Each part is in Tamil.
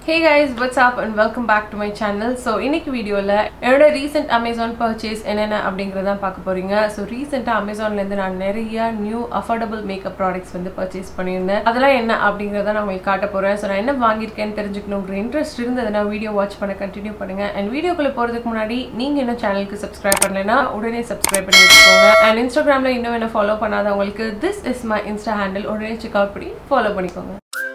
hey guys what's up and welcome back to my channel so இன்னைக்கு வீடியோவில் என்னோட ரீசெண்ட் அமேசான் பர்ச்சேஸ் என்னென்ன அப்படிங்கிறத பார்க்க போறீங்க ஸோ ரீசெண்டாக அமேசான்லேருந்து நான் நிறைய நியூ அஃபோர்டபுள் மேக்கப் ப்ராடக்ட்ஸ் வந்து பர்ச்சேஸ் பண்ணியிருந்தேன் அதெல்லாம் என்ன அப்படிங்கிறத நான் உங்களுக்கு காட்ட போகிறேன் ஸோ நான் என்ன வாங்கியிருக்கேன்னு தெரிஞ்சுக்கணுங்கிற இன்ட்ரெஸ்ட் இருந்ததுன்னா வீடியோ வாட்ச் பண்ண கண்டினியூ பண்ணுங்க அண்ட் வீடியோக்குள்ளே போகிறதுக்கு முன்னாடி நீங்கள் என்ன சேனலுக்கு சப்ஸ்கிரைப் பண்ணலைன்னா உடனே சப்ஸ்கிரைப் பண்ணி வச்சுக்கோங்க அண்ட் இன்ஸ்டாகிராமில் இன்னும் என்ன ஃபாலோ பண்ணாதவங்களுக்கு this is my insta handle உடனே செக் அவுட் பண்ணி ஃபாலோ பண்ணிக்கோங்க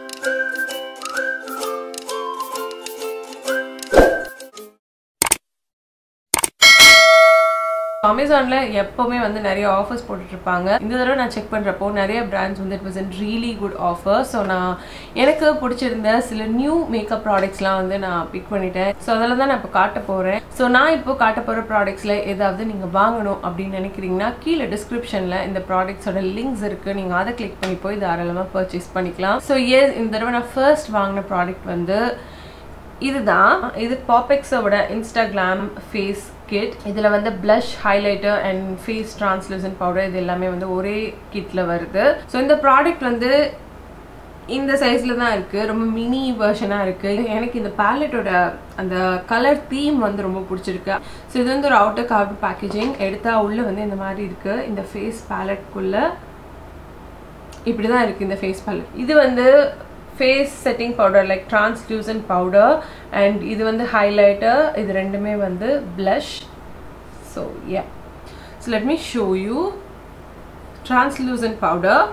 அமேசான்ல எப்பவுமே வந்து நிறைய ஆஃபர்ஸ் போட்டுட்டு இருப்பாங்க இந்த தடவை நான் செக் பண்றப்போ நிறைய பிராண்ட்ஸ் வந்து it was an really good offer so நான் எனக்கு பிடிச்சிருந்த சில நியூ மேக்கப் ப்ராடக்ட்ஸ்லாம் வந்து நான் பிக் பண்ணிட்டேன் ஸோ அதில் தான் நான் இப்போ காட்ட போறேன் ஸோ நான் இப்போ காட்ட போகிற ப்ராடக்ட்ஸில் ஏதாவது நீங்கள் வாங்கணும் அப்படின்னு நினைக்கிறீங்கன்னா கீழே டிஸ்கிரிப்ஷனில் இந்த ப்ராடக்ட்ஸோட லிங்க்ஸ் இருக்குது நீங்கள் அதை கிளிக் பண்ணி போய் தாராளமாக பர்ச்சேஸ் பண்ணிக்கலாம் ஸோ ஏ இந்த தடவை நான் ஃபர்ஸ்ட் வாங்கின ப்ராடக்ட் வந்து இதுதான் இது பாபெக்ஸோட இன்ஸ்டாகிராம் ஃபேஸ் கிட் இதில் வந்து blush highlighter and face translucent powder இது எல்லாமே வந்து ஒரே கிட்டில் வருது ஸோ இந்த ப்ராடக்ட் வந்து இந்த சைஸில் தான் இருக்குது ரொம்ப மினி வெர்ஷனாக இருக்குது எனக்கு இந்த பேலட்டோட அந்த கலர் தீம் வந்து ரொம்ப பிடிச்சிருக்கு ஸோ இது வந்து ஒரு அவுட்டர் கார்டு பேக்கேஜிங் எடுத்தால் உள்ளே வந்து இந்த மாதிரி இருக்குது இந்த ஃபேஸ் பேலட்குள்ளே இப்படி தான் இருக்குது இந்த ஃபேஸ் பேலட் இது வந்து face setting powder like translucent powder and இது வந்து ஹைலைட்டர் இது ரெண்டுமே வந்து blush so yeah so let me show you translucent powder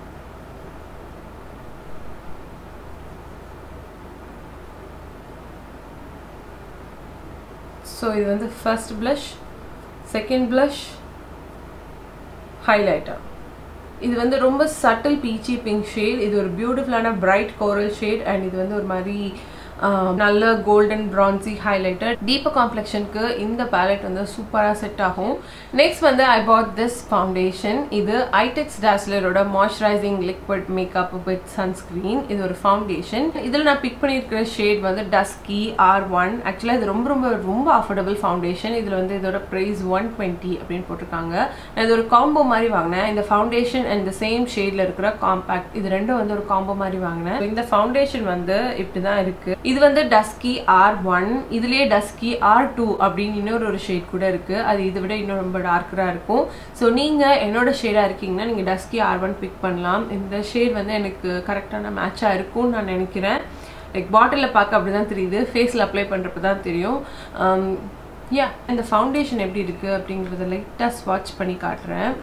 so இது வந்து first blush second blush highlighter இது வந்து ரொம்ப சட்டில் பீச்சி பிங்க் ஷேட் இது ஒரு பியூட்டிஃபுல்லான பிரைட் கோரல் ஷேட் அண்ட் இது வந்து ஒரு மாதிரி நல்ல கோல்டன் ப்ரான்சி ஹைலைட்டர் டீப்ப காம்ப்ளெக்ஷனுக்கு இந்த பேலட் வந்து சூப்பராக செட் ஆகும் நெக்ஸ்ட் வந்து ஐ பாட் திஸ் ஃபவுண்டேஷன் இது ஐடெக்ஸ் டாஸ்லரோட moisturising liquid makeup with sunscreen இது ஒரு ஃபவுண்டேஷன் இதில் நான் பிக் பண்ணியிருக்கிற ஷேட் வந்து டஸ்கி ஆர் ஒன் ஆக்சுவலாக இது ரொம்ப ரொம்ப ரொம்ப அஃபோர்டபுள் ஃபவுண்டேஷன் இதில் வந்து இதோட ப்ரைஸ் ஒன் டுவெண்ட்டி அப்படின்னு போட்டிருக்காங்க நான் இது ஒரு காம்போ மாதிரி வாங்கினேன் இந்த ஃபவுண்டேஷன் அண்ட் த சேம் ஷேடில் இருக்கிற காம்பேக்ட் இது ரெண்டும் வந்து ஒரு காம்போ மாதிரி வாங்கினேன் இந்த ஃபவுண்டேஷன் வந்து இப்படி தான் இருக்குது இது வந்து டஸ்கி ஆர் ஒன் இதுலேயே டஸ்கி ஆர் டூ அப்படின்னு இன்னொரு ஒரு ஷேட் கூட இருக்கு அது இதை விட இன்னும் ரொம்ப டார்க்கராக இருக்கும் ஸோ நீங்கள் என்னோட ஷேடாக இருக்கீங்கன்னா நீங்கள் டஸ்கி ஆர் ஒன் பிக் பண்ணலாம் இந்த ஷேட் வந்து எனக்கு கரெக்டான மேட்சாக இருக்கும்னு நான் நினைக்கிறேன் லைக் பாட்டிலில் பார்க்க அப்படி தான் தெரியுது ஃபேஸில் அப்ளை பண்ணுறப்ப தான் தெரியும் யா இந்த ஃபவுண்டேஷன் எப்படி இருக்குது அப்படிங்கிறத லைட்டாக ஸ்வாட்ச் பண்ணி காட்டுறேன்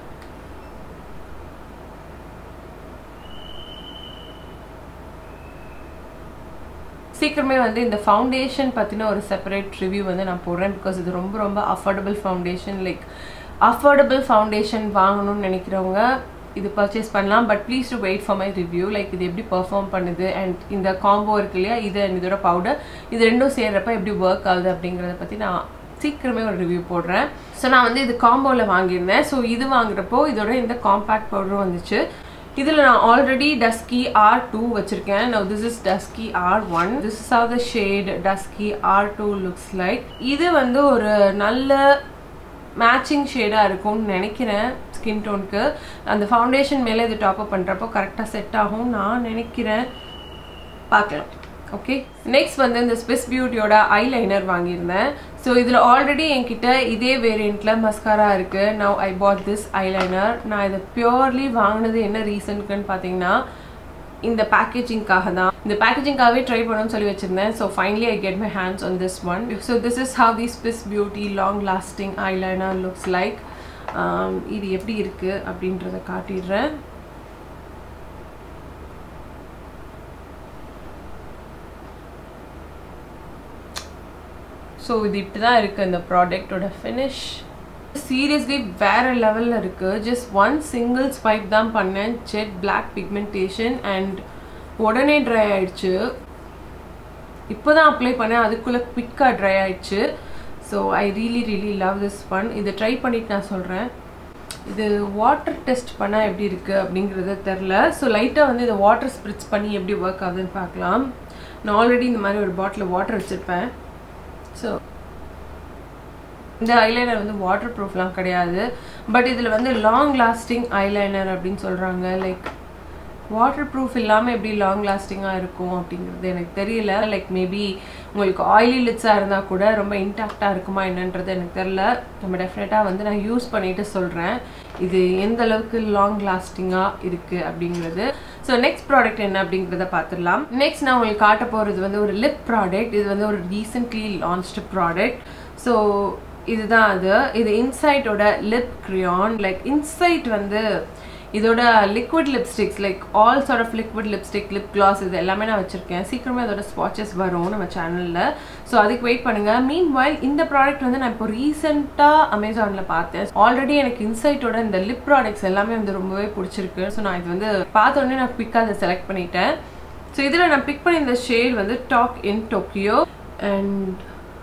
சீக்கிரமே வந்து இந்த ஃபவுண்டேஷன் பற்றின ஒரு செப்பரேட் ரிவ்யூ வந்து நான் போடுறேன் பிகாஸ் இது ரொம்ப ரொம்ப affordable foundation like affordable foundation வாங்கணும்னு நினைக்கிறவங்க இது பர்ச்சேஸ் பண்ணலாம் but please do wait for my review like இது எப்படி பர்ஃபார்ம் பண்ணுது அண்ட் இந்த காம்போ இருக்கு இல்லையா இது இதோட பவுடர் இது ரெண்டும் சேர்றப்ப எப்படி ஒர்க் ஆகுது அப்படிங்கிறத பற்றி நான் சீக்கிரமே ஒரு ரிவ்யூ போடுறேன் ஸோ நான் வந்து இது காம்போவில் வாங்கியிருந்தேன் ஸோ இது வாங்குறப்போ இதோட இந்த காம்பேக்ட் பவுடரும் வந்துச்சு இதில் நான் ஆல்ரெடி டஸ்கி ஆர் டூ வச்சுருக்கேன் now this is dusky R one this is of the shade dusky R two looks like இது வந்து ஒரு நல்ல மேட்சிங் ஷேடாக இருக்கும்னு நினைக்கிறேன் ஸ்கின் டோனுக்கு அந்த ஃபவுண்டேஷன் மேலே இது டாப் அப் பண்ணுறப்போ கரெக்டாக செட் ஆகும் நான் நினைக்கிறேன் பார்க்கலாம் ஓகே நெக்ஸ்ட் வந்து இந்த ஸ்விஸ் பியூட்டியோட ஐலைனர் வாங்கியிருந்தேன் ஸோ இதில் ஆல்ரெடி என்கிட்ட இதே வேரியண்ட்டில் மஸ்காரா இருக்குது now I put this eyeliner நான் இதை பியோர்லி வாங்கினது என்ன ரீசனுக்குன்னு பார்த்தீங்கன்னா இந்த பேக்கேஜிங்காக தான் இந்த பேக்கேஜிங்காகவே ட்ரை பண்ணணும்னு சொல்லி வச்சுருந்தேன் so finally I get my hands on this one so this is how the ஸ்பிஸ் beauty long lasting eyeliner looks like இது எப்படி இருக்குது அப்படின்றத காட்டிடுறேன் ஸோ இது இப்படி தான் இருக்குது இந்த ப்ராடக்டோட ஃபினிஷ் சீரியஸ்லி வேற லெவலில் இருக்குது ஜஸ்ட் ஒன் சிங்கிள் ஸ்வைப் தான் பண்ணேன் ஜெட் பிளாக் பிக்மெண்டேஷன் அண்ட் உடனே ட்ரை ஆயிடுச்சு இப்போ தான் அப்ளை பண்ணேன் அதுக்குள்ளே குவிக்காக ட்ரை ஆயிடுச்சு so I really really love this one இதை ட்ரை பண்ணிட்டு நான் சொல்கிறேன் இது வாட்டர் டெஸ்ட் பண்ணால் எப்படி இருக்குது அப்படிங்கிறது தெரில ஸோ லைட்டாக வந்து இதை வாட்டர் ஸ்ப்ரிட்ஸ் பண்ணி எப்படி ஒர்க் ஆகுதுன்னு பார்க்கலாம் நான் ஆல்ரெடி இந்த மாதிரி ஒரு பாட்டில் வாட்டர் வச்சுருப்பேன் ஸோ இந்த ஐலைனர் வந்து வாட்டர் ப்ரூஃப்லாம் கிடையாது பட் இதில் வந்து லாங் லாஸ்டிங் ஐலைனர் அப்படின்னு சொல்கிறாங்க லைக் வாட்டர் ப்ரூஃப் இல்லாமல் எப்படி லாங் லாஸ்டிங்காக இருக்கும் அப்படிங்கிறது எனக்கு தெரியல லைக் மேபி உங்களுக்கு ஆயிலி லிட்ஸாக இருந்தால் கூட ரொம்ப இன்டாக்டாக இருக்குமா என்னன்றது எனக்கு தெரில நம்ம டெஃபினட்டாக வந்து நான் யூஸ் பண்ணிட்டு சொல்கிறேன் இது எந்த அளவுக்கு லாங் லாஸ்டிங்காக இருக்குது அப்படிங்கிறது ஸோ நெக்ஸ்ட் ப்ராடக்ட் என்ன அப்படிங்கிறத பார்த்துடலாம் நெக்ஸ்ட் நான் உங்களுக்கு காட்ட போகிறது வந்து ஒரு லிப் ப்ராடக்ட் இது வந்து ஒரு ரீசெண்ட்லி லான்ச்டு ப்ராடக்ட் ஸோ இதுதான் அது இது இன்சைட்டோட லிப் க்ரியான் லைக் இன்சைட் வந்து இதோட liquid lipsticks like all sort of liquid lipstick lip gloss இது எல்லாமே நான் வச்சுருக்கேன் சீக்கிரமே அதோட ஸ்வாட்சஸ் வரும் நம்ம சேனலில் ஸோ அதுக்கு வெயிட் பண்ணுங்கள் மீன் வைல் இந்த ப்ராடக்ட் வந்து நான் இப்போ ரீசெண்டாக அமேசானில் பார்த்தேன் ஆல்ரெடி எனக்கு இன்சைட்டோட இந்த லிப் ப்ராடக்ட்ஸ் எல்லாமே வந்து ரொம்பவே பிடிச்சிருக்கு ஸோ நான் இது வந்து பார்த்த உடனே நான் குவிக்காக அதை செலக்ட் பண்ணிட்டேன் ஸோ இதில் நான் பிக் பண்ணியிருந்த ஷேட் வந்து talk in Tokyo and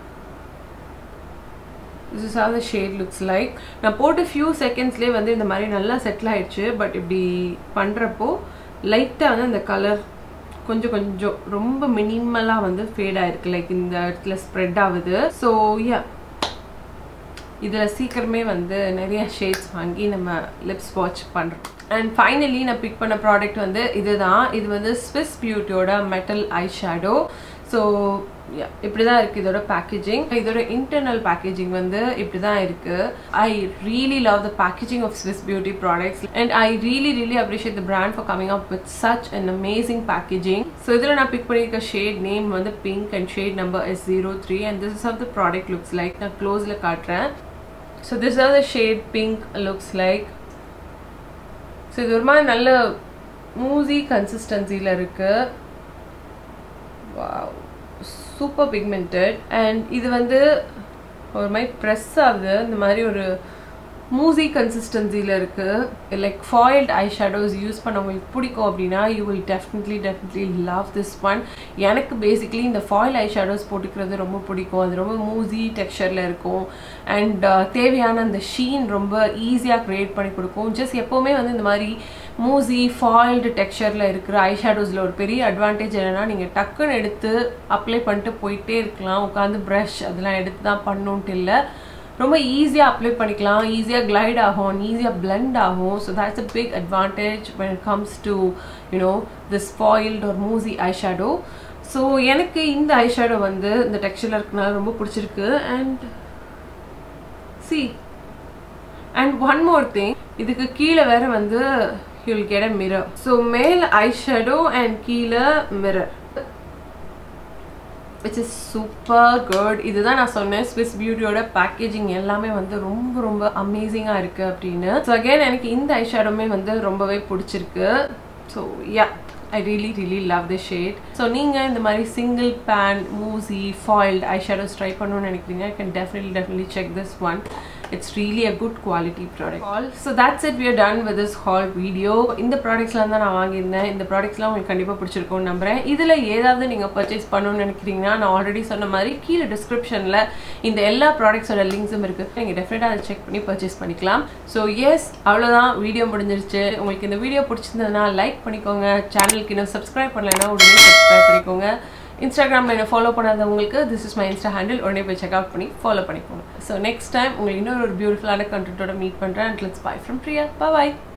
this is how the shade looks like நான் போட்டு ஃபியூ செகண்ட்ஸ்லேயே வந்து இந்த மாதிரி நல்லா செட்டில் ஆயிடுச்சு பட் இப்படி பண்ணுறப்போ லைட்டாக வந்து அந்த கலர் கொஞ்சம் கொஞ்சம் ரொம்ப மினிமலாக வந்து ஃபேட் ஆயிருக்கு லைக் இந்த இடத்துல ஸ்ப்ரெட் ஆகுது ஸோ யா இதில் சீக்கிரமே வந்து நிறைய ஷேட்ஸ் வாங்கி நம்ம லிப்ஸ் வாட்ச் பண்ணுறோம் அண்ட் ஃபைனலி நான் பிக் பண்ண ப்ராடக்ட் வந்து இதுதான் இது வந்து ஸ்விஸ் பியூட்டியோட மெட்டல் ஐ ஷேடோ ஸோ இப்படி தான் இருக்குது இதோட பேக்கேஜிங் இதோட இன்டர்னல் பேக்கேஜிங் வந்து இப்படி தான் இருக்குது I really love the packaging of Swiss beauty products and I really really appreciate the brand for coming up with such an amazing packaging so இதில் நான் பிக் பண்ணியிருக்க ஷேட் நேம் வந்து pink and shade number S zero three and this is of the product looks like நான் க்ளோஸில் காட்டுறேன் so this are the shade pink looks like so இது ஒரு மாதிரி நல்ல மூசி கன்சிஸ்டன்சியில் இருக்குது வாவ் சூப்பர் பிக்மெண்டட் அண்ட் இது வந்து ஒரு மாதிரி ப்ரெஸ் ஆகுது இந்த மாதிரி ஒரு மூசி கன்சிஸ்டன்சியில் இருக்குது like foiled eye shadows use பண்ண உங்களுக்கு பிடிக்கும் அப்படின்னா you will definitely definitely love this one எனக்கு பேசிக்லி இந்த ஃபாயில் ஐ ஷேடோஸ் போட்டுக்கிறது ரொம்ப பிடிக்கும் அது ரொம்ப மூசி டெக்ஸ்சரில் இருக்கும் அண்ட் தேவையான அந்த ஷீன் ரொம்ப ஈஸியாக க்ரியேட் பண்ணி கொடுக்கும் ஜஸ்ட் எப்போவுமே வந்து இந்த மாதிரி மூசி ஃபாயில்டு டெக்ஸ்சரில் இருக்கிற ஐ ஷேடோஸில் ஒரு பெரிய அட்வான்டேஜ் என்னென்னா நீங்கள் டக்குன்னு எடுத்து அப்ளை பண்ணிட்டு போயிட்டே இருக்கலாம் உட்காந்து ப்ரஷ் அதெல்லாம் எடுத்து தான் பண்ணணுன்ட்டு இல்லை ரொம்ப ஈஸியாக அப்ளை பண்ணிக்கலாம் ஈஸியாக கிளைட் ஆகும் ஈஸியாக பிளெண்ட் ஆகும் so that's a big advantage when it comes to you know this foiled ஒரு மூசி ஐ ஷேடோ ஸோ எனக்கு இந்த ஐ ஷேடோ வந்து இந்த டெக்ஸ்டரில் இருக்கனால ரொம்ப பிடிச்சிருக்கு and see and one more thing இதுக்கு கீழே வேற வந்து you'll get a mirror so மேல் ஐ ஷேடோ அண்ட் கீழே mirror which is super good இதுதான் நான் சொன்னேன் ஸ்விஸ் பியூட்டியோட பேக்கேஜிங் எல்லாமே வந்து ரொம்ப ரொம்ப அமேசிங்காக இருக்குது அப்படின்னு ஸோ அகேன் எனக்கு இந்த ஐ ஷேடோமே வந்து ரொம்பவே பிடிச்சிருக்கு so yeah I really really love the shade so நீங்கள் இந்த மாதிரி single pan mousse foiled eye shadows try பண்ணணும்னு நினைக்கிறீங்க I can definitely definitely check this one it's really a good quality product haul so that's it we are done with this haul video இந்த ப்ராடக்ட்ஸ்லாம் தான் நான் வாங்கியிருந்தேன் இந்த ப்ராடக்ட்ஸ்லாம் உங்களுக்கு கண்டிப்பாக பிடிச்சிருக்கும்னு நம்புறேன் இதில் ஏதாவது நீங்கள் பர்ச்சேஸ் பண்ணணும்னு நினைக்கிறீங்கன்னா நான் ஆல்ரெடி சொன்ன மாதிரி கீழே டிஸ்கிரிப்ஷனில் இந்த எல்லா ப்ராடக்ட்ஸோட லிங்க்ஸும் இருக்குது நீங்கள் டெஃபினட்டாக அதை செக் பண்ணி பர்ச்சேஸ் பண்ணிக்கலாம் ஸோ எஸ் அவ்வளோதான் வீடியோ முடிஞ்சிருச்சு உங்களுக்கு இந்த வீடியோ பிடிச்சிருந்ததுன்னா லைக் பண்ணிக்கோங்க சேனலுக்கு இன்னும் சப்ஸ்கிரைப் பண்ணலைன்னா உடனே சப்ஸ்கிரைப் பண்ணிக்கோங்க இன்ஸ்டாகிராமில் என்ன ஃபாலோ பண்ணாதவங்களுக்கு this is my insta handle உடனே போய் செக் அவுட் பண்ணி ஃபாலோ பண்ணிக்கோங்க ஸோ நெக்ஸ்ட் டைம் உங்களுக்கு இன்னொரு ஒரு பியூட்டிஃபுல்லான கண்டென்ட்டோட மீட் பண்ணுறேன் and let's bye from Priya bye